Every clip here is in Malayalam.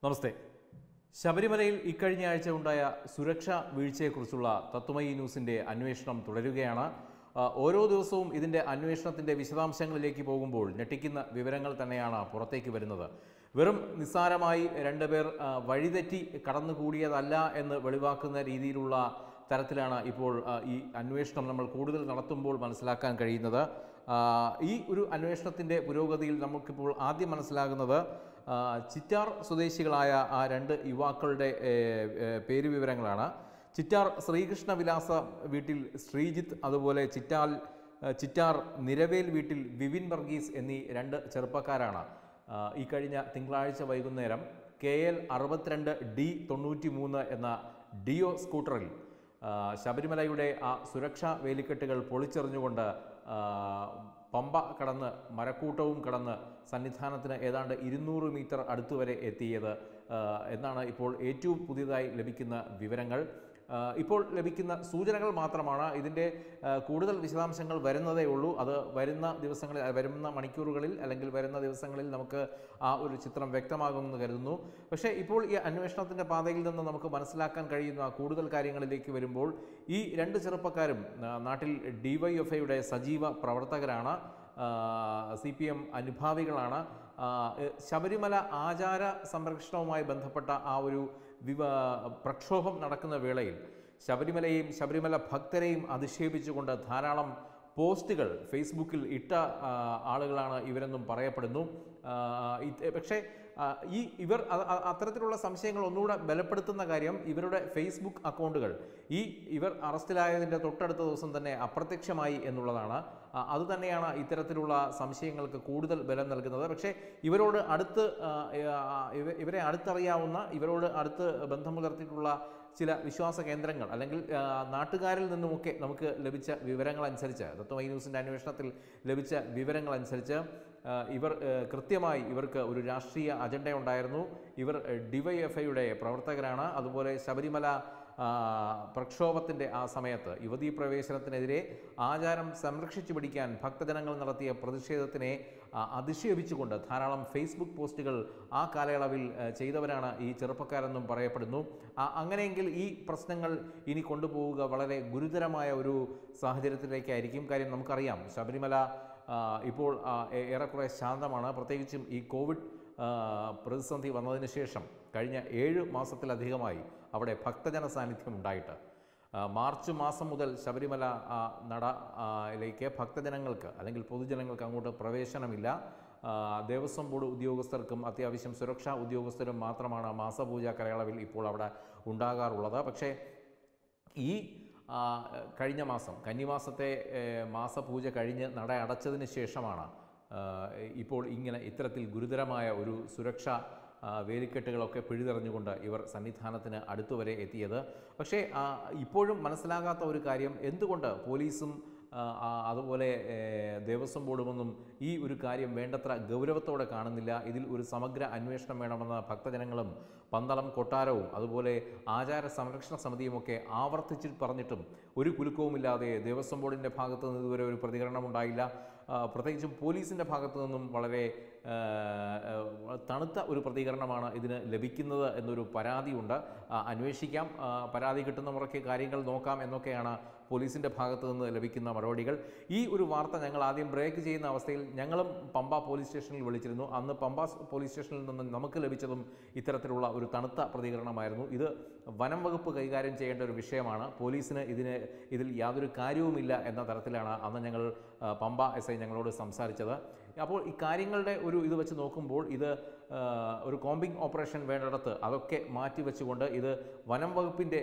നമസ്തേ ശബരിമലയിൽ ഇക്കഴിഞ്ഞ ആഴ്ച ഉണ്ടായ സുരക്ഷാ വീഴ്ചയെക്കുറിച്ചുള്ള തത്വമയി ന്യൂസിൻ്റെ അന്വേഷണം തുടരുകയാണ് ആ, ഓരോ ദിവസവും ഇതിൻ്റെ അന്വേഷണത്തിൻ്റെ വിശദാംശങ്ങളിലേക്ക് പോകുമ്പോൾ ഞെട്ടിക്കുന്ന വിവരങ്ങൾ തന്നെയാണ് പുറത്തേക്ക് വരുന്നത് വെറും നിസ്സാരമായി രണ്ടുപേർ ആ, വഴിതെറ്റി കടന്നുകൂടിയതല്ല എന്ന് വെളിവാക്കുന്ന രീതിയിലുള്ള തരത്തിലാണ് ഇപ്പോൾ ആ, ഈ അന്വേഷണം നമ്മൾ കൂടുതൽ നടത്തുമ്പോൾ മനസ്സിലാക്കാൻ കഴിയുന്നത് ആ, ഈ ഒരു അന്വേഷണത്തിൻ്റെ പുരോഗതിയിൽ നമുക്കിപ്പോൾ ആദ്യം മനസ്സിലാകുന്നത് ആ, ചിറ്റാർ സ്വദേശികളായ ആ രണ്ട് യുവാക്കളുടെ ഏ, ഏ, പേര് വിവരങ്ങളാണ് ചിറ്റാർ ശ്രീകൃഷ്ണ വിലാസ വീട്ടിൽ ശ്രീജിത്ത് അതുപോലെ ചിറ്റാൽ ആ, ചിറ്റാർ നിരവേൽ വീട്ടിൽ വിപിൻ വർഗീസ് എന്നീ രണ്ട് ചെറുപ്പക്കാരാണ് ആ, ഈ കഴിഞ്ഞ തിങ്കളാഴ്ച വൈകുന്നേരം കെ എൽ അറുപത്തിരണ്ട് ഡി തൊണ്ണൂറ്റി മൂന്ന് എന്ന ഡിയോ സ്കൂട്ടറിൽ ആ, ശബരിമലയുടെ ആ സുരക്ഷാ വേലിക്കെട്ടുകൾ പൊളിച്ചെറിഞ്ഞുകൊണ്ട് ആ, പമ്പ കടന്ന് മരക്കൂട്ടവും കടന്ന് സന്നിധാനത്തിന് ഏതാണ്ട് ഇരുന്നൂറ് മീറ്റർ അടുത്തുവരെ എത്തിയത് ആ, എന്നാണ് ഇപ്പോൾ ഏറ്റവും പുതിയതായി ലഭിക്കുന്ന വിവരങ്ങൾ ആ, ഇപ്പോൾ ലഭിക്കുന്ന സൂചനകൾ മാത്രമാണ് ഇതിൻ്റെ ആ, കൂടുതൽ വിശദാംശങ്ങൾ വരുന്നതേ ഉള്ളൂ അത് വരുന്ന ദിവസങ്ങളിൽ ആ, വരുന്ന മണിക്കൂറുകളിൽ അല്ലെങ്കിൽ വരുന്ന ദിവസങ്ങളിൽ നമുക്ക് ആ ഒരു ചിത്രം വ്യക്തമാകുമെന്ന് കരുതുന്നു പക്ഷേ ഇപ്പോൾ ഈ അന്വേഷണത്തിൻ്റെ പാതയിൽ നിന്ന് നമുക്ക് മനസ്സിലാക്കാൻ കഴിയുന്ന കൂടുതൽ കാര്യങ്ങളിലേക്ക് വരുമ്പോൾ ഈ രണ്ട് ചെറുപ്പക്കാരും ആ, നാട്ടിൽ ഡിവൈഎഫ്ഐയുടെ സജീവ പ്രവർത്തകരാണ് സി പി എം അനുഭാവികളാണ് ആ, എ, ശബരിമല ആചാര സംരക്ഷണവുമായി ബന്ധപ്പെട്ട ആ ഒരു വിവ പ്രക്ഷോഭം നടക്കുന്ന വേളയിൽ ശബരിമലയെയും ശബരിമല ഭക്തരെയും അധിക്ഷേപിച്ചുകൊണ്ട് ധാരാളം പോസ്റ്റുകൾ ഫേസ്ബുക്കിൽ ഇട്ട ആ, ആളുകളാണ് ഇവരെന്നും പറയപ്പെടുന്നു ആ, ഇത് പക്ഷേ ആ, ഈ ഇവർ അ- അ- അത്തരത്തിലുള്ള സംശയങ്ങൾ ഒന്നുകൂടെ ബലപ്പെടുത്തുന്ന കാര്യം ഇവരുടെ ഫേസ്ബുക്ക് അക്കൗണ്ടുകൾ ഈ ഇവർ അറസ്റ്റിലായതിൻ്റെ തൊട്ടടുത്ത ദിവസം തന്നെ അപ്രത്യക്ഷമായി എന്നുള്ളതാണ് ആ, അതുതന്നെയാണ് ഇത്തരത്തിലുള്ള സംശയങ്ങൾക്ക് കൂടുതൽ ബലം നൽകുന്നത് പക്ഷേ ഇവരോട് അടുത്ത് ആ, ആ, ഇവ- ഇവരെ അടുത്തറിയാവുന്ന ഇവരോട് അടുത്ത് ബന്ധം പുലർത്തിയിട്ടുള്ള ചില വിശ്വാസ കേന്ദ്രങ്ങൾ അല്ലെങ്കിൽ ആ, നാട്ടുകാരിൽ നിന്നുമൊക്കെ നമുക്ക് ലഭിച്ച വിവരങ്ങൾ അനുസരിച്ച് തത്വമൈ ന്യൂസിൻ്റെ അന്വേഷണത്തിൽ ലഭിച്ച വിവരങ്ങൾ അനുസരിച്ച് ആ, ഇവർ ആ, കൃത്യമായി ഇവർക്ക് ഒരു രാഷ്ട്രീയ അജണ്ട ഉണ്ടായിരുന്നു ഇവർ ഡിവൈഎഫ്ഐയുടെ പ്രവർത്തകരാണ് അതുപോലെ ശബരിമല ആ, പ്രക്ഷോഭത്തിൻ്റെ ആ സമയത്ത് യുവതീ പ്രവേശനത്തിനെതിരെ ആചാരം സംരക്ഷിച്ചു പിടിക്കാൻ ഭക്തജനങ്ങൾ നടത്തിയ പ്രതിഷേധത്തിനെ ആ, അധിക്ഷേപിച്ചുകൊണ്ട് ധാരാളം ഫേസ്ബുക്ക് പോസ്റ്റുകൾ ആ കാലയളവിൽ ആ, ചെയ്തവരാണ് ഈ ചെറുപ്പക്കാരെന്നും പറയപ്പെടുന്നു ആ, അങ്ങനെയെങ്കിൽ ഈ പ്രശ്നങ്ങൾ ഇനി കൊണ്ടുപോവുക വളരെ ഗുരുതരമായ ഒരു സാഹചര്യത്തിലേക്കായിരിക്കും കാര്യം നമുക്കറിയാം ശബരിമല ആ, ഇപ്പോൾ ആ, ഏ- ഏറെക്കുറെ ശാന്തമാണ് പ്രത്യേകിച്ചും ഈ കോവിഡ് ആ, പ്രതിസന്ധി വന്നതിന് ശേഷം കഴിഞ്ഞ ഏഴ് മാസത്തിലധികമായി അവിടെ ഭക്തജന സാന്നിധ്യം ഉണ്ടായിട്ട് ആ, മാർച്ച് മാസം മുതൽ ശബരിമല ആ, നട ആ, യിലേക്ക് ഭക്തജനങ്ങൾക്ക് അല്ലെങ്കിൽ പൊതുജനങ്ങൾക്ക് അങ്ങോട്ട് പ്രവേശനമില്ല ആ, ദേവസ്വം ബോർഡ് ഉദ്യോഗസ്ഥർക്കും അത്യാവശ്യം സുരക്ഷാ ഉദ്യോഗസ്ഥരും മാത്രമാണ് മാസപൂജ കാലയളവിൽ ഇപ്പോൾ അവിടെ ഉണ്ടാകാറുള്ളത് പക്ഷേ ഈ ആ, കഴിഞ്ഞ മാസം കന്നിമാസത്തെ ഏ, മാസപൂജ കഴിഞ്ഞ് നട അടച്ചതിന് ശേഷമാണ് ആ, ഇപ്പോൾ ഇങ്ങനെ ഇത്തരത്തിൽ ഗുരുതരമായ ഒരു സുരക്ഷാ ആ, വേലിക്കെട്ടുകളൊക്കെ പിഴുതെറിഞ്ഞുകൊണ്ട് ഇവർ സന്നിധാനത്തിന് അടുത്തുവരെ എത്തിയത് പക്ഷേ ആ, ഇപ്പോഴും മനസ്സിലാകാത്ത ഒരു കാര്യം എന്തുകൊണ്ട് പോലീസും ആ, ആ, അതുപോലെ ഏ, ദേവസ്വം ബോർഡുമൊന്നും ഈ ഒരു കാര്യം വേണ്ടത്ര ഗൗരവത്തോടെ കാണുന്നില്ല ഇതിൽ ഒരു സമഗ്ര അന്വേഷണം വേണമെന്ന് ഭക്തജനങ്ങളും പന്തളം കൊട്ടാരവും അതുപോലെ ആചാര സംരക്ഷണ സമിതിയുമൊക്കെ ആവർത്തിച്ച് പറഞ്ഞിട്ടും ഒരു കുലുക്കവുമില്ലാതെ ദേവസ്വം ബോർഡിൻ്റെ ഭാഗത്തു നിന്ന് ഇതുവരെ ഒരു പ്രതികരണം ഉണ്ടായില്ല ആ, പ്രത്യേകിച്ചും പോലീസിൻ്റെ ഭാഗത്തു നിന്നും വളരെ ആ, ആ, തണുത്ത ഒരു പ്രതികരണമാണ് ഇതിന് ലഭിക്കുന്നത് എന്നൊരു പരാതിയുണ്ട് ആ, അന്വേഷിക്കാം ആ, പരാതി കിട്ടുന്ന മുറയ്ക്ക് കാര്യങ്ങൾ നോക്കാം എന്നൊക്കെയാണ് പോലീസിൻ്റെ ഭാഗത്തു നിന്ന് ലഭിക്കുന്ന മറുപടികൾ ഈ ഒരു വാർത്ത ഞങ്ങൾ ആദ്യം ബ്രേക്ക് ചെയ്യുന്ന അവസ്ഥയിൽ ഞങ്ങളും പമ്പ പോലീസ് സ്റ്റേഷനിൽ വിളിച്ചിരുന്നു അന്ന് പമ്പ പോലീസ് സ്റ്റേഷനിൽ നിന്ന് നമുക്ക് ലഭിച്ചതും ഇത്തരത്തിലുള്ള ഒരു തണുത്ത പ്രതികരണമായിരുന്നു ഇത് വനം വകുപ്പ് കൈകാര്യം ചെയ്യേണ്ട ഒരു വിഷയമാണ് പോലീസിന് ഇതിന് ഇതിൽ യാതൊരു കാര്യവുമില്ല എന്ന തരത്തിലാണ് അന്ന് ഞങ്ങൾ ആ, പമ്പ എസ് ഐ ഞങ്ങളോട് സംസാരിച്ചത് അപ്പോൾ ഈ കാര്യങ്ങളുടെ ഒരു ഇത് വെച്ച് നോക്കുമ്പോൾ ഇത് ആ, ഒരു കോമ്പിംഗ് ഓപ്പറേഷൻ വേണ്ടിടത്ത് അതൊക്കെ മാറ്റി വെച്ചുകൊണ്ട് ഇത് വനം വകുപ്പിൻ്റെ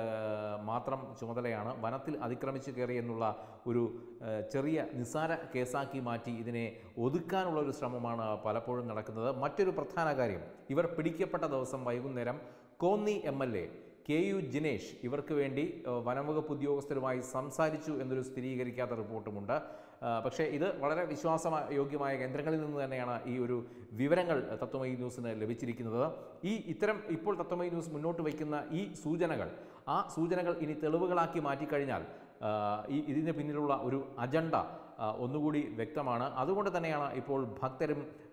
മാത്രം ചുമതലയാണ് വനത്തിൽ അതിക്രമിച്ചു കയറി എന്നുള്ള ഒരു ആ, ചെറിയ നിസ്സാര കേസാക്കി മാറ്റി ഇതിനെ ഒതുക്കാനുള്ള ഒരു ശ്രമമാണ് പലപ്പോഴും നടക്കുന്നത് മറ്റൊരു പ്രധാന കാര്യം ഇവർ പിടിക്കപ്പെട്ട ദിവസം വൈകുന്നേരം Konni M L A K U Jinesh ഇവർക്ക് വേണ്ടി ഏഹ്, വനംവകുപ്പ് ഉദ്യോഗസ്ഥരുമായി സംസാരിച്ചു എന്നൊരു സ്ഥിരീകരിക്കാത്ത റിപ്പോർട്ടുമുണ്ട് ആ, പക്ഷേ ഇത് വളരെ വിശ്വാസയോഗ്യമായ കേന്ദ്രങ്ങളിൽ നിന്ന് തന്നെയാണ് ഈ ഒരു വിവരങ്ങൾ തത്വമയി ന്യൂസിന് ലഭിച്ചിരിക്കുന്നത് ഈ ഇത്തരം ഇപ്പോൾ തത്വമയി ന്യൂസ് മുന്നോട്ട് വയ്ക്കുന്ന ഈ സൂചനകൾ ആ സൂചനകൾ ഇനി തെളിവുകളാക്കി മാറ്റിക്കഴിഞ്ഞാൽ ആ, ഈ ഇതിന് പിന്നിലുള്ള ഒരു അജണ്ട ആ, ഒന്നുകൂടി വ്യക്തമാണ് അതുകൊണ്ട് തന്നെയാണ് ഇപ്പോൾ ഭക്തരും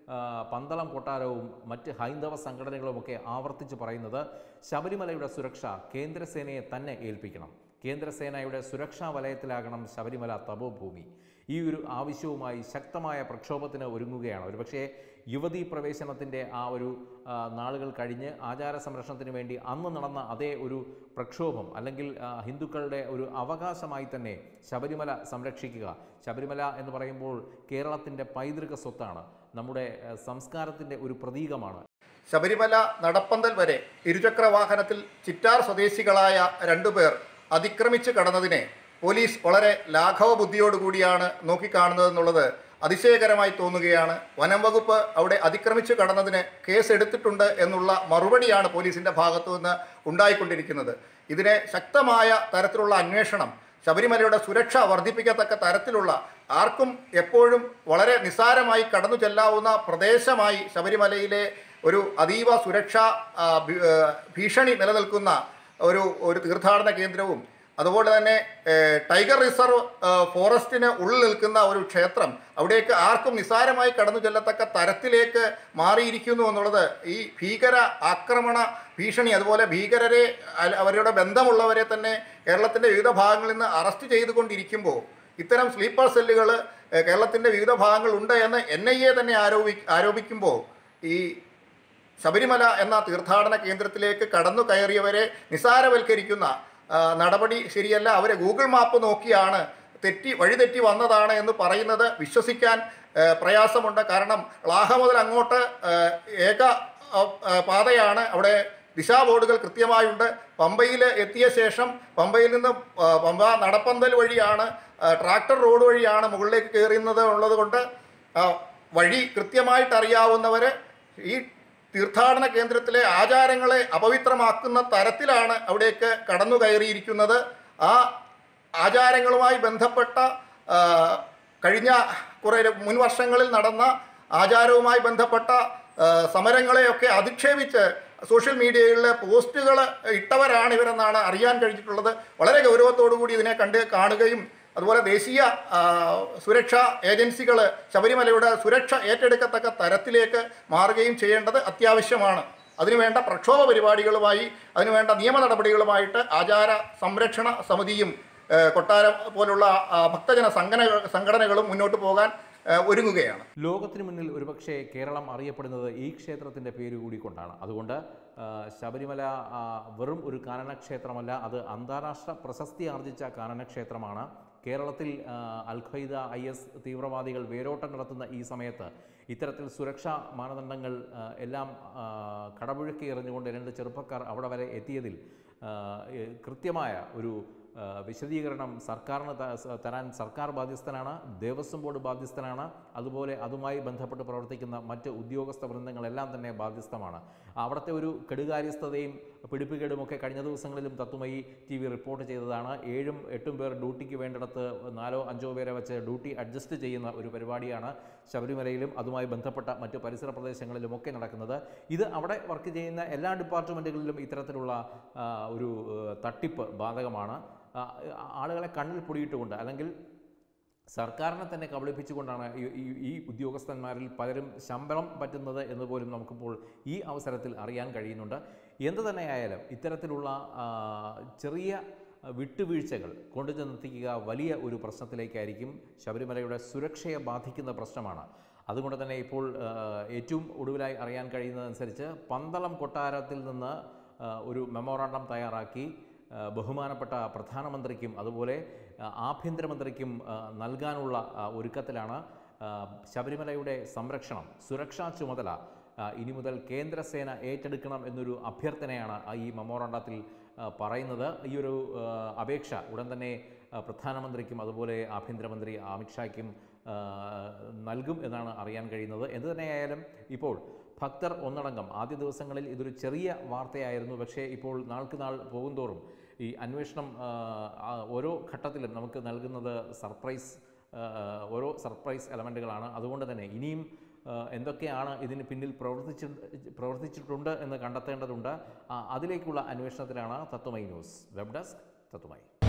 ആ, പന്തളം കൊട്ടാരവും മറ്റ് ഹൈന്ദവ സംഘടനകളുമൊക്കെ ആവർത്തിച്ച് പറയുന്നത് ശബരിമലയുടെ സുരക്ഷ കേന്ദ്രസേനയെ തന്നെ ഏൽപ്പിക്കണം കേന്ദ്രസേനയുടെ സുരക്ഷാ വലയത്തിലാകണം ശബരിമല തപോഭൂമി ഈ ഒരു ആവശ്യവുമായി ശക്തമായ പ്രക്ഷോഭത്തിന് ഒരുങ്ങുകയാണ് ഒരുപക്ഷേ യുവതീ പ്രവേശനത്തിൻ്റെ ആ ഒരു ആ, നാളുകൾ കഴിഞ്ഞ് ആചാര സംരക്ഷണത്തിന് വേണ്ടി അന്ന് നടന്ന അതേ ഒരു പ്രക്ഷോഭം അല്ലെങ്കിൽ ആ, ഹിന്ദുക്കളുടെ ഒരു അവകാശമായി തന്നെ ശബരിമല സംരക്ഷിക്കുക ശബരിമല എന്ന് പറയുമ്പോൾ കേരളത്തിൻ്റെ പൈതൃക സ്വത്താണ് നമ്മുടെ ആ, സംസ്കാരത്തിൻ്റെ ഒരു പ്രതീകമാണ് ശബരിമല നടപ്പന്തൽ വരെ ഇരുചക്ര വാഹനത്തിൽ ചിറ്റാർ സ്വദേശികളായ രണ്ടുപേർ അതിക്രമിച്ച് കടന്നതിനെ പോലീസ് വളരെ ലാഘവ ബുദ്ധിയോടുകൂടിയാണ് നോക്കിക്കാണുന്നതെന്നുള്ളത് അതിശയകരമായി തോന്നുകയാണ് വനം വകുപ്പ് അവിടെ അതിക്രമിച്ച് കടന്നതിന് കേസ് എടുത്തിട്ടുണ്ട് എന്നുള്ള മറുപടിയാണ് പോലീസിന്റെ ഭാഗത്തു നിന്ന് ഉണ്ടായിക്കൊണ്ടിരിക്കുന്നത് ഇതിനെ ശക്തമായ തരത്തിലുള്ള അന്വേഷണം ശബരിമലയുടെ സുരക്ഷ വർദ്ധിപ്പിക്കത്തക്ക തരത്തിലുള്ള ആർക്കും എപ്പോഴും വളരെ നിസ്സാരമായി കടന്നു ചെല്ലാവുന്ന പ്രദേശമായി ശബരിമലയിലെ ഒരു അതീവ സുരക്ഷാ ആ, ഭീ- ആ, ഭീഷണി നിലനിൽക്കുന്ന ഒരു ഒരു തീർത്ഥാടന കേന്ദ്രവും അതുപോലെ തന്നെ ഏഹ്, ടൈഗർ റിസർവ് ആ, ഫോറസ്റ്റിന് ഉള്ളിൽ നിൽക്കുന്ന ഒരു ക്ഷേത്രം അവിടേക്ക് ആർക്കും നിസ്സാരമായി കടന്നു ചെല്ലത്തക്ക തരത്തിലേക്ക് മാറിയിരിക്കുന്നു എന്നുള്ളത് ഈ ഭീകര ആക്രമണ ഭീഷണി അതുപോലെ ഭീകരരെ അല്ല- അവരുടെ ബന്ധമുള്ളവരെ തന്നെ കേരളത്തിൻ്റെ വിവിധ ഭാഗങ്ങളിൽ നിന്ന് അറസ്റ്റ് ചെയ്തുകൊണ്ടിരിക്കുമ്പോൾ ഇത്തരം സ്ലീപ്പർ സെല്ലുകൾ കേരളത്തിൻ്റെ വിവിധ ഭാഗങ്ങളുണ്ട് എന്ന് എൻ ഐ എ തന്നെ ആരോപി ആരോപിക്കുമ്പോൾ ഈ ശബരിമല എന്ന തീർത്ഥാടന കേന്ദ്രത്തിലേക്ക് കടന്നു കയറിയവരെ നിസാരവൽക്കരിക്കുന്ന ആ, നടപടി ശരിയല്ല അവരെ ഗൂഗിൾ മാപ്പ് നോക്കിയാണ് തെറ്റി വഴിതെറ്റി വന്നതാണ് എന്ന് പറയുന്നത് വിശ്വസിക്കാൻ ആ, പ്രയാസമുണ്ട് കാരണം ലാഹ മുതൽ അങ്ങോട്ട് ആ, ഏക ആ, ആ, പാതയാണ് അവിടെ ദിശാ ബോർഡുകൾ കൃത്യമായുണ്ട് പമ്പയിൽ എത്തിയ ശേഷം പമ്പയിൽ നിന്ന് ആ, പമ്പ നടപ്പന്തൽ വഴിയാണ് ആ, ട്രാക്ടർ റോഡ് വഴിയാണ് മുകളിലേക്ക് കയറുന്നത് ഉള്ളത് കൊണ്ട് ആ, വഴി കൃത്യമായിട്ട് അറിയാവുന്നവർ ഈ തീർത്ഥാടന കേന്ദ്രത്തിലെ ആചാരങ്ങളെ അപവിത്രമാക്കുന്ന തരത്തിലാണ് അവിടേക്ക് കടന്നു കയറിയിരിക്കുന്നത് ആ ആചാരങ്ങളുമായി ബന്ധപ്പെട്ട ആ, കഴിഞ്ഞ കുറേ മുൻ വർഷങ്ങളിൽ നടന്ന ആചാരവുമായി ബന്ധപ്പെട്ട ആ, സമരങ്ങളെയൊക്കെ അധിക്ഷേപിച്ച് സോഷ്യൽ മീഡിയകളിലെ പോസ്റ്റുകൾ ഇട്ടവരാണ് ഇവരെന്നാണ് അറിയാൻ കഴിഞ്ഞിട്ടുള്ളത് വളരെ ഗൗരവത്തോടു കൂടി ഇതിനെ കണ്ട് കാണുകയും അതുപോലെ ദേശീയ ആ, സുരക്ഷാ ഏജൻസികൾ ശബരിമലയുടെ സുരക്ഷ ഏറ്റെടുക്കത്തക്ക തരത്തിലേക്ക് മാറുകയും ചെയ്യേണ്ടത് അത്യാവശ്യമാണ് അതിനുവേണ്ട പ്രക്ഷോഭ പരിപാടികളുമായി അതിനുവേണ്ട നിയമ നടപടികളുമായിട്ട് ആചാര സംരക്ഷണ സമിതിയും ഏ, കൊട്ടാരം പോലുള്ള ആ, ഭക്തജന സംഘടന സംഘടനകളും മുന്നോട്ട് പോകാൻ ഏ, ഒരുങ്ങുകയാണ് ലോകത്തിന് മുന്നിൽ ഒരുപക്ഷെ കേരളം അറിയപ്പെടുന്നത് ഈ ക്ഷേത്രത്തിൻ്റെ പേര് കൂടി കൊണ്ടാണ് അതുകൊണ്ട് ആ, ശബരിമല ആ, വെറും ഒരു കാനനക്ഷേത്രമല്ല അത് അന്താരാഷ്ട്ര പ്രശസ്തി ആർജിച്ച കാനനക്ഷേത്രമാണ് കേരളത്തിൽ ആ, അൽ ഖ്വയ്ദ ഐ എസ് തീവ്രവാദികൾ വേരോട്ടം നടത്തുന്ന ഈ സമയത്ത് ഇത്തരത്തിൽ സുരക്ഷാ മാനദണ്ഡങ്ങൾ ആ, എല്ലാം ആ, കടപുഴക്കി എറിഞ്ഞുകൊണ്ട് രണ്ട് ചെറുപ്പക്കാർ അവിടെ വരെ എത്തിയതിൽ ആ, ഏ, കൃത്യമായ ഒരു ആ, വിശദീകരണം സർക്കാരിന് ത- സ- തരാൻ സർക്കാർ ബാധ്യസ്ഥനാണ് ദേവസ്വം ബോർഡ് ബാധ്യസ്ഥനാണ് അതുപോലെ അതുമായി ബന്ധപ്പെട്ട് പ്രവർത്തിക്കുന്ന മറ്റ് ഉദ്യോഗസ്ഥ വൃന്ദങ്ങളെല്ലാം തന്നെ ബാധ്യസ്ഥമാണ് അവിടുത്തെ ഒരു കെടുകാര്യസ്ഥതയും പിടിപ്പുകേടുമൊക്കെ കഴിഞ്ഞ ദിവസങ്ങളിലും തത്വമയി ടി വി റിപ്പോർട്ട് ചെയ്തതാണ് ഏഴും എട്ടും പേർ ഡ്യൂട്ടിക്ക് വേണ്ടിടത്ത് നാലോ അഞ്ചോ പേരെ വെച്ച് ഡ്യൂട്ടി അഡ്ജസ്റ്റ് ചെയ്യുന്ന ഒരു പരിപാടിയാണ് ശബരിമലയിലും അതുമായി ബന്ധപ്പെട്ട മറ്റ് പരിസര പ്രദേശങ്ങളിലുമൊക്കെ നടക്കുന്നത് ഇത് അവിടെ വർക്ക് ചെയ്യുന്ന എല്ലാ ഡിപ്പാർട്ട്മെൻറ്റുകളിലും ഇത്തരത്തിലുള്ള ആ, ഒരു ഏഹ്, തട്ടിപ്പ് ബാധകമാണ് ആ, ആളുകളെ കണ്ണിൽ പൊടിയിട്ടുകൊണ്ട് അല്ലെങ്കിൽ സർക്കാരിനെ തന്നെ കബളിപ്പിച്ചുകൊണ്ടാണ് ഈ- ഈ ഈ ഉദ്യോഗസ്ഥന്മാരിൽ പലരും ശമ്പളം പറ്റുന്നത് എന്ന് പോലും നമുക്കിപ്പോൾ ഈ അവസരത്തിൽ അറിയാൻ കഴിയുന്നുണ്ട് എന്തു തന്നെയായാലും ഇത്തരത്തിലുള്ള ആ, ചെറിയ വിട്ടുവീഴ്ചകൾ കൊണ്ടുചെന്നെത്തിക്കുക വലിയ ഒരു പ്രശ്നത്തിലേക്കായിരിക്കും ശബരിമലയുടെ സുരക്ഷയെ ബാധിക്കുന്ന പ്രശ്നമാണ് അതുകൊണ്ട് തന്നെ ഇപ്പോൾ ആ, ഏറ്റവും ഒടുവിലായി അറിയാൻ കഴിയുന്നതനുസരിച്ച് പന്തളം കൊട്ടാരത്തിൽ നിന്ന് ആ, ഒരു മെമ്മോറാണ്ടം തയ്യാറാക്കി ആ, ബഹുമാനപ്പെട്ട പ്രധാനമന്ത്രിക്കും അതുപോലെ ആ, ആഭ്യന്തരമന്ത്രിക്കും ആ, നൽകാനുള്ള ആ, ഒരുക്കത്തിലാണ് ആ, ശബരിമലയുടെ സംരക്ഷണം സുരക്ഷാ ചുമതല ആ, ഇനി മുതൽ കേന്ദ്രസേന ഏറ്റെടുക്കണം എന്നൊരു അഭ്യർത്ഥനയാണ് ആ ഈ മെമ്മോറാണ്ടത്തിൽ ആ, പറയുന്നത് ഈ ഒരു ആ, അപേക്ഷ ഉടൻ തന്നെ ആ, പ്രധാനമന്ത്രിക്കും അതുപോലെ ആഭ്യന്തരമന്ത്രി അമിത്ഷായ്ക്കും ആ, നൽകും എന്നാണ് അറിയാൻ കഴിയുന്നത് എന്തു തന്നെയായാലും ഇപ്പോൾ ഭക്തർ ഒന്നടങ്കം ആദ്യ ദിവസങ്ങളിൽ ഇതൊരു ചെറിയ വാർത്തയായിരുന്നു പക്ഷേ ഇപ്പോൾ നാൾക്ക് നാൾ പോകുന്തോറും ഈ അന്വേഷണം ആ, ആ, ഓരോ ഘട്ടത്തിലും നമുക്ക് നൽകുന്നത് സർപ്രൈസ് ആ, ഓരോ സർപ്രൈസ് എലമെൻറ്റുകളാണ് അതുകൊണ്ട് തന്നെ ഇനിയും ആ, എന്തൊക്കെയാണ് ഇതിന് പിന്നിൽ പ്രവർത്തിച്ചി പ്രവർത്തിച്ചിട്ടുണ്ട് എന്ന് കണ്ടെത്തേണ്ടതുണ്ട് ആ, അതിലേക്കുള്ള അന്വേഷണത്തിലാണ് തത്വമൈ ന്യൂസ് വെബ് ഡെസ്ക് തത്വമൈ